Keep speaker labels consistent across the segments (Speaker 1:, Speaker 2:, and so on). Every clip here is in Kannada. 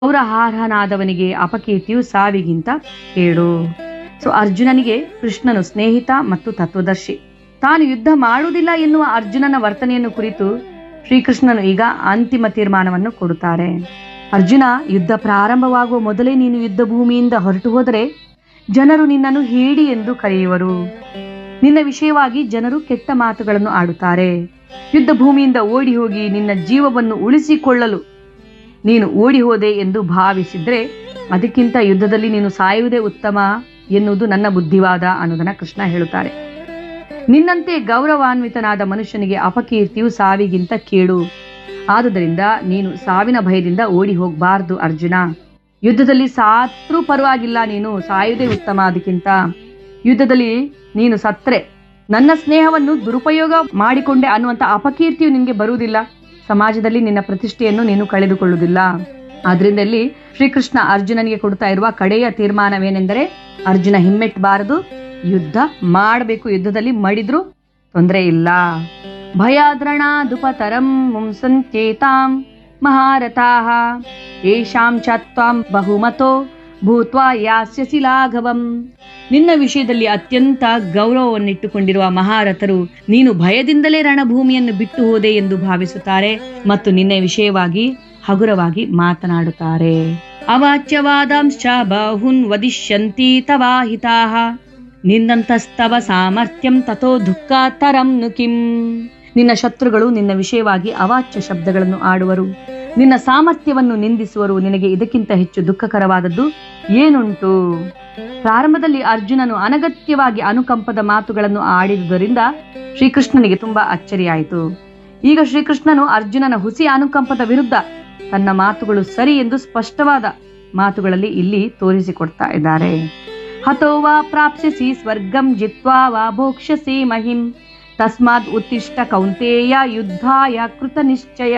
Speaker 1: ಗೌರವಾರ್ಹನಾದವನಿಗೆ ಅಪಕೀರ್ತಿಯು ಸಾವಿಗಿಂತ ಕೇಡು ಸೊ ಅರ್ಜುನನಿಗೆ ಕೃಷ್ಣನು ಸ್ನೇಹಿತ ಮತ್ತು ತತ್ವದರ್ಶಿ ತಾನು ಯುದ್ಧ ಮಾಡುವುದಿಲ್ಲ ಎನ್ನುವ ಅರ್ಜುನನ ವರ್ತನೆಯನ್ನು ಕುರಿತು ಶ್ರೀಕೃಷ್ಣನು ಈಗ ಅಂತಿಮ ತೀರ್ಮಾನವನ್ನು ಕೊಡುತ್ತಾರೆ ಅರ್ಜುನ ಯುದ್ಧ ಪ್ರಾರಂಭವಾಗುವ ಮೊದಲೇ ನೀನು ಯುದ್ಧ ಭೂಮಿಯಿಂದ ಹೊರಟು ಹೋದರೆ ಜನರು ನಿನ್ನನ್ನು ಹೇಡಿ ಎಂದು ಕರೆಯುವರು ನಿನ್ನ ವಿಷಯವಾಗಿ ಜನರು ಕೆಟ್ಟ ಮಾತುಗಳನ್ನು ಆಡುತ್ತಾರೆ ಯುದ್ಧ ಭೂಮಿಯಿಂದ ಓಡಿ ಹೋಗಿ ನಿನ್ನ ಜೀವವನ್ನು ಉಳಿಸಿಕೊಳ್ಳಲು ನೀನು ಓಡಿ ಹೋದೆ ಎಂದು ಭಾವಿಸಿದ್ರೆ ಅದಕ್ಕಿಂತ ಯುದ್ಧದಲ್ಲಿ ನೀನು ಸಾಯುವುದೇ ಉತ್ತಮ ಎನ್ನುವುದು ನನ್ನ ಬುದ್ಧಿವಾದ ಅನ್ನೋದನ್ನ ಕೃಷ್ಣ ಹೇಳುತ್ತಾರೆ ನಿನ್ನಂತೆ ಗೌರವಾನ್ವಿತನಾದ ಮನುಷ್ಯನಿಗೆ ಅಪಕೀರ್ತಿಯು ಸಾವಿಗಿಂತ ಕೇಡು ಆದುದರಿಂದ ನೀನು ಸಾವಿನ ಭಯದಿಂದ ಓಡಿ ಹೋಗಬಾರದು ಅರ್ಜುನ ಯುದ್ಧದಲ್ಲಿ ಸಾತ್ರೂ ಪರವಾಗಿಲ್ಲ ನೀನು ಸಾಯುವುದೇ ಉತ್ತಮ ಅದಕ್ಕಿಂತ ಯುದ್ಧದಲ್ಲಿ ನೀನು ಸತ್ರೆ ನನ್ನ ಸ್ನೇಹವನ್ನು ದುರುಪಯೋಗ ಮಾಡಿಕೊಂಡೆ ಅನ್ನುವಂಥ ಅಪಕೀರ್ತಿಯು ನಿನಗೆ ಬರುವುದಿಲ್ಲ ಸಮಾಜದಲ್ಲಿ ನಿನ್ನ ಪ್ರತಿಷ್ಠೆಯನ್ನು ನೀನು ಕಳೆದುಕೊಳ್ಳುವುದಿಲ್ಲ ಆದ್ರಿಂದ ಇಲ್ಲಿ ಶ್ರೀಕೃಷ್ಣ ಅರ್ಜುನನಿಗೆ ಕೊಡ್ತಾ ಇರುವ ಕಡೆಯ ತೀರ್ಮಾನವೇನೆಂದರೆ ಅರ್ಜುನ ಹಿಮ್ಮೆಟ್ಟಬಾರದು ಯುದ್ಧ ಮಾಡಬೇಕು ಯುದ್ಧದಲ್ಲಿ ಮಡಿದ್ರು ತೊಂದರೆ ಇಲ್ಲ ಭಯಾದ್ರಣ ದುಪತರಂ ಮುಂಸಂಚೇತಾಂ ಮಹಾರಥಾಃ ಯೇಷಾಂ ಚ ತ್ವಾಂ ಬಹುಮತೋ ಭೂತ್ವಾ ಯಾಸ್ಯಸಿ ಲಾಘವಂ ನಿನ್ನ ವಿಷಯದಲ್ಲಿ ಅತ್ಯಂತ ಗೌರವವನ್ನಿಟ್ಟುಕೊಂಡಿರುವ ಮಹಾರಥರು ನೀನು ಭಯದಿಂದಲೇ ರಣಭೂಮಿಯನ್ನು ಬಿಟ್ಟು ಹೋದೆ ಎಂದು ಭಾವಿಸುತ್ತಾರೆ ಮತ್ತು ನಿನ್ನ ವಿಷಯವಾಗಿ ಹಗುರವಾಗಿ ಮಾತನಾಡುತ್ತಾರೆ ಅವಾಚ್ಯವಾದಾಂಶ್ಚ ಬಹುನ್ ವದಿಷ್ಯಂತಿ ತವಾಹಿತಾಃ ನಿನ್ನಂತಸ್ತವ ಸಾಮರ್ಥ್ಯಂ ತಥೋ ದುಃಖಾತರಂ ನು ಕಿಂ ನಿನ್ನ ಶತ್ರುಗಳು ನಿನ್ನ ವಿಷಯವಾಗಿ ಅವಾಚ್ಯ ಶಬ್ದಗಳನ್ನು ಆಡುವರು ನಿನ್ನ ಸಾಮರ್ಥ್ಯವನ್ನು ನಿಂದಿಸುವರು ನಿನಗೆ ಇದಕ್ಕಿಂತ ಹೆಚ್ಚು ದುಃಖಕರವಾದದ್ದು ಏನುಂಟು ಪ್ರಾರಂಭದಲ್ಲಿ ಅರ್ಜುನನು ಅನಗತ್ಯವಾಗಿ ಅನುಕಂಪದ ಮಾತುಗಳನ್ನು ಆಡಿದುದರಿಂದ ಶ್ರೀಕೃಷ್ಣನಿಗೆ ತುಂಬಾ ಅಚ್ಚರಿಯಾಯಿತು ಈಗ ಶ್ರೀಕೃಷ್ಣನು ಅರ್ಜುನನ ಹುಸಿ ಅನುಕಂಪದ ವಿರುದ್ಧ ತನ್ನ ಮಾತುಗಳು ಸರಿ ಎಂದು ಸ್ಪಷ್ಟವಾದ ಮಾತುಗಳಲ್ಲಿ ಇಲ್ಲಿ ತೋರಿಸಿಕೊಡ್ತಾ ಇದ್ದಾರೆ ಹತೋ ವಾ ಪ್ರಾಪ್ಸ್ಯಸಿ ಸ್ವರ್ಗಂ ಜಿತ್ವಾ ವಾ ಭೋಕ್ಷ್ಯಸಿ ಮಹಿಂ ತಸ್ಮಾದ್ ಉತ್ತಿಷ್ಟ ಕೌಂತೇಯ ಯುದ್ಧಾಯ ಕೃತ ನಿಶ್ಚಯ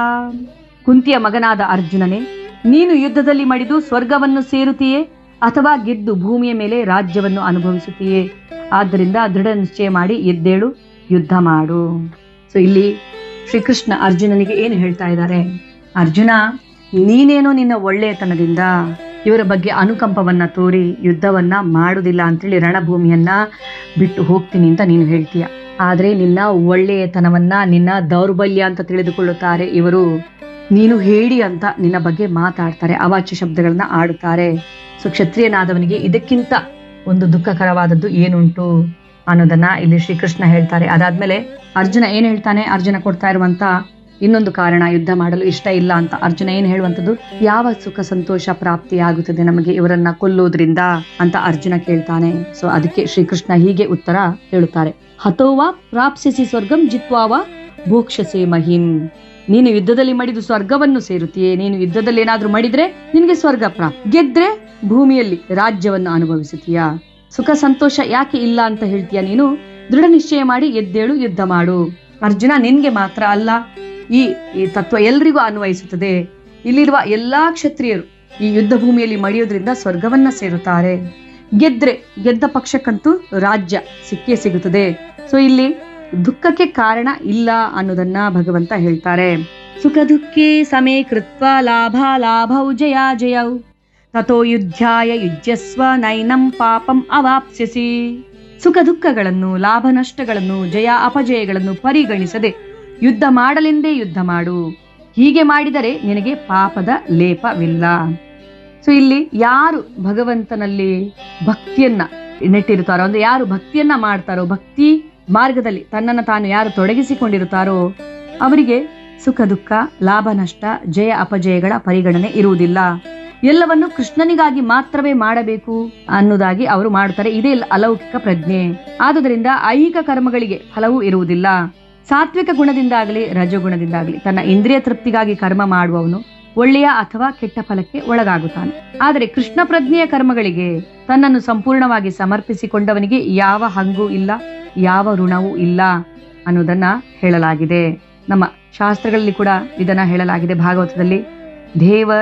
Speaker 1: ಕುಂತಿಯ ಮಗನಾದ ಅರ್ಜುನನೇ ನೀನು ಯುದ್ಧದಲ್ಲಿ ಮಡಿದು ಸ್ವರ್ಗವನ್ನು ಸೇರುತ್ತೀಯೇ ಅಥವಾ ಗೆದ್ದು ಭೂಮಿಯ ಮೇಲೆ ರಾಜ್ಯವನ್ನು ಅನುಭವಿಸುತ್ತೀಯೇ ಆದ್ದರಿಂದ ದೃಢ ನಿಶ್ಚಯ ಮಾಡಿ ಎದ್ದೇಳು ಯುದ್ಧ ಮಾಡು ಸೊ ಇಲ್ಲಿ ಶ್ರೀಕೃಷ್ಣ ಅರ್ಜುನನಿಗೆ ಏನು ಹೇಳ್ತಾ ಇದ್ದಾರೆ ಅರ್ಜುನ ನೀನೇನೋ ನಿನ್ನ ಒಳ್ಳೆಯತನದಿಂದ ಇವರ ಬಗ್ಗೆ ಅನುಕಂಪವನ್ನ ತೋರಿ ಯುದ್ಧವನ್ನ ಮಾಡುದಿಲ್ಲ ಅಂತೇಳಿ ರಣಭೂಮಿಯನ್ನ ಬಿಟ್ಟು ಹೋಗ್ತೀನಿ ಅಂತ ನೀನು ಹೇಳ್ತೀಯ ಆದ್ರೆ ನಿನ್ನ ಒಳ್ಳೆಯತನವನ್ನ ನಿನ್ನ ದೌರ್ಬಲ್ಯ ಅಂತ ತಿಳಿದುಕೊಳ್ಳುತ್ತಾರೆ ಇವರು ನೀನು ಹೇಳಿ ಅಂತ ನಿನ್ನ ಬಗ್ಗೆ ಮಾತಾಡ್ತಾರೆ ಅವಾಚ್ಯ ಶಬ್ದಗಳನ್ನ ಆಡುತ್ತಾರೆ ಸೊ ಕ್ಷತ್ರಿಯನಾದವನಿಗೆ ಇದಕ್ಕಿಂತ ಒಂದು ದುಃಖಕರವಾದದ್ದು ಏನುಂಟು ಅನ್ನೋದನ್ನ ಇಲ್ಲಿ ಶ್ರೀಕೃಷ್ಣ ಹೇಳ್ತಾರೆ ಅದಾದ್ಮೇಲೆ ಅರ್ಜುನ ಏನ್ ಹೇಳ್ತಾನೆ ಅರ್ಜುನ ಕೊಡ್ತಾ ಇರುವಂತ ಇನ್ನೊಂದು ಕಾರಣ ಯುದ್ಧ ಮಾಡಲು ಇಷ್ಟ ಇಲ್ಲ ಅಂತ ಅರ್ಜುನ ಏನ್ ಹೇಳುವಂತದ್ದು ಯಾವ ಸುಖ ಸಂತೋಷ ಪ್ರಾಪ್ತಿ ಆಗುತ್ತದೆ ನಮಗೆ ಇವರನ್ನ ಕೊಲ್ಲೋದ್ರಿಂದ ಅಂತ ಅರ್ಜುನ ಕೇಳ್ತಾನೆ ಸೊ ಅದಕ್ಕೆ ಶ್ರೀಕೃಷ್ಣ ಹೀಗೆ ಉತ್ತರ ಹೇಳುತ್ತಾರೆ ಹತೋವಾ ಪ್ರಾಪ್ಸಿಸಿ ಸ್ವರ್ಗಂ ಜಿತ್ವಾವ ಭೋಕ್ಷಸೆ ಮಹಿಂ ನೀನು ಯುದ್ಧದಲ್ಲಿ ಮಡಿದು ಸ್ವರ್ಗವನ್ನು ಸೇರುತ್ತೀಯೇ ನೀನು ಯುದ್ಧದಲ್ಲಿ ಏನಾದ್ರೂ ಮಡಿದ್ರೆ ನಿನಗೆ ಸ್ವರ್ಗ ಪ್ರಾಪ್ತಿ ಗೆದ್ರೆ ಭೂಮಿಯಲ್ಲಿ ರಾಜ್ಯವನ್ನು ಅನುಭವಿಸುತ್ತೀಯಾ ಸುಖ ಸಂತೋಷ ಯಾಕೆ ಇಲ್ಲ ಅಂತ ಹೇಳ್ತೀಯ ನೀನು ದೃಢ ನಿಶ್ಚಯ ಮಾಡಿ ಎದ್ದೇಳು ಯುದ್ಧ ಮಾಡು ಅರ್ಜುನ ನಿನ್ಗೆ ಮಾತ್ರ ಅಲ್ಲ ಈ ಈ ತತ್ವ ಎಲ್ರಿಗೂ ಅನ್ವಯಿಸುತ್ತದೆ ಇಲ್ಲಿರುವ ಎಲ್ಲಾ ಕ್ಷತ್ರಿಯರು ಈ ಯುದ್ಧ ಭೂಮಿಯಲ್ಲಿ ಮಡಿಯೋದ್ರಿಂದ ಸ್ವರ್ಗವನ್ನ ಸೇರುತ್ತಾರೆ ಗೆದ್ರೆ ಗೆದ್ದ ಪಕ್ಷಕ್ಕಂತೂ ರಾಜ್ಯ ಸಿಕ್ಕೇ ಸಿಗುತ್ತದೆ ಸೊ ಇಲ್ಲಿ ದುಃಖಕ್ಕೆ ಕಾರಣ ಇಲ್ಲ ಅನ್ನೋದನ್ನ ಭಗವಂತ ಹೇಳ್ತಾರೆ ಸುಖ ದುಃಖೇ ಸಮೇ ಕೃತ್ವ ಲಾಭ ಲಾಭೌ ಜಯ ಜಯೌ ತಥೋ ಯುದ್ಧಾಯ ಯುಜ್ಯಸ್ವ ನೈನಂ ಪಾಪಂ ಅವಾಪ್ಸ್ಯಸಿ ಸುಖ ದುಃಖಗಳನ್ನು ಲಾಭ ನಷ್ಟಗಳನ್ನು ಜಯ ಅಪಜಯಗಳನ್ನು ಪರಿಗಣಿಸದೆ ಯುದ್ಧ ಮಾಡಲೆಂದೇ ಯುದ್ಧ ಮಾಡು ಹೀಗೆ ಮಾಡಿದರೆ ನಿನಗೆ ಪಾಪದ ಲೇಪವಿಲ್ಲ ಸೊ ಇಲ್ಲಿ ಯಾರು ಭಗವಂತನಲ್ಲಿ ಭಕ್ತಿಯನ್ನ ನೆಟ್ಟಿರುತ್ತಾರೋ ಅಂದ್ರೆ ಯಾರು ಭಕ್ತಿಯನ್ನ ಮಾಡ್ತಾರೋ ಭಕ್ತಿ ಮಾರ್ಗದಲ್ಲಿ ತನ್ನನ್ನು ತಾನು ಯಾರು ತೊಡಗಿಸಿಕೊಂಡಿರುತ್ತಾರೋ ಅವರಿಗೆ ಸುಖ ದುಃಖ ಲಾಭ ನಷ್ಟ ಜಯ ಅಪಜಯಗಳ ಪರಿಗಣನೆ ಇರುವುದಿಲ್ಲ ಎಲ್ಲವನ್ನು ಕೃಷ್ಣನಿಗಾಗಿ ಮಾತ್ರವೇ ಮಾಡಬೇಕು ಅನ್ನೋದಾಗಿ ಅವರು ಮಾಡುತ್ತಾರೆ ಇದೇ ಅಲೌಕಿಕ ಪ್ರಜ್ಞೆ ಆದುದರಿಂದ ಐಹಿಕ ಕರ್ಮಗಳಿಗೆ ಫಲವೂ ಇರುವುದಿಲ್ಲ ಸಾತ್ವಿಕ ಗುಣದಿಂದಾಗಲಿ ರಜಗುಣದಿಂದಾಗಲಿ ತನ್ನ ಇಂದ್ರಿಯ ತೃಪ್ತಿಗಾಗಿ ಕರ್ಮ ಮಾಡುವವನು ಒಳ್ಳೆಯ ಅಥವಾ ಕೆಟ್ಟ ಫಲಕ್ಕೆ ಒಳಗಾಗುತ್ತಾನೆ ಆದರೆ ಕೃಷ್ಣ ಪ್ರಜ್ಞೆಯ ಕರ್ಮಗಳಿಗೆ ತನ್ನನ್ನು ಸಂಪೂರ್ಣವಾಗಿ ಸಮರ್ಪಿಸಿಕೊಂಡವನಿಗೆ ಯಾವ ಹಂಗೂ ಇಲ್ಲ ಯಾವ ಋಣವೂ ಇಲ್ಲ ಅನ್ನೋದನ್ನ ಹೇಳಲಾಗಿದೆ ನಮ್ಮ ಶಾಸ್ತ್ರಗಳಲ್ಲಿ ಕೂಡ ಇದನ್ನ ಹೇಳಲಾಗಿದೆ ಭಾಗವತದಲ್ಲಿ ದೇವ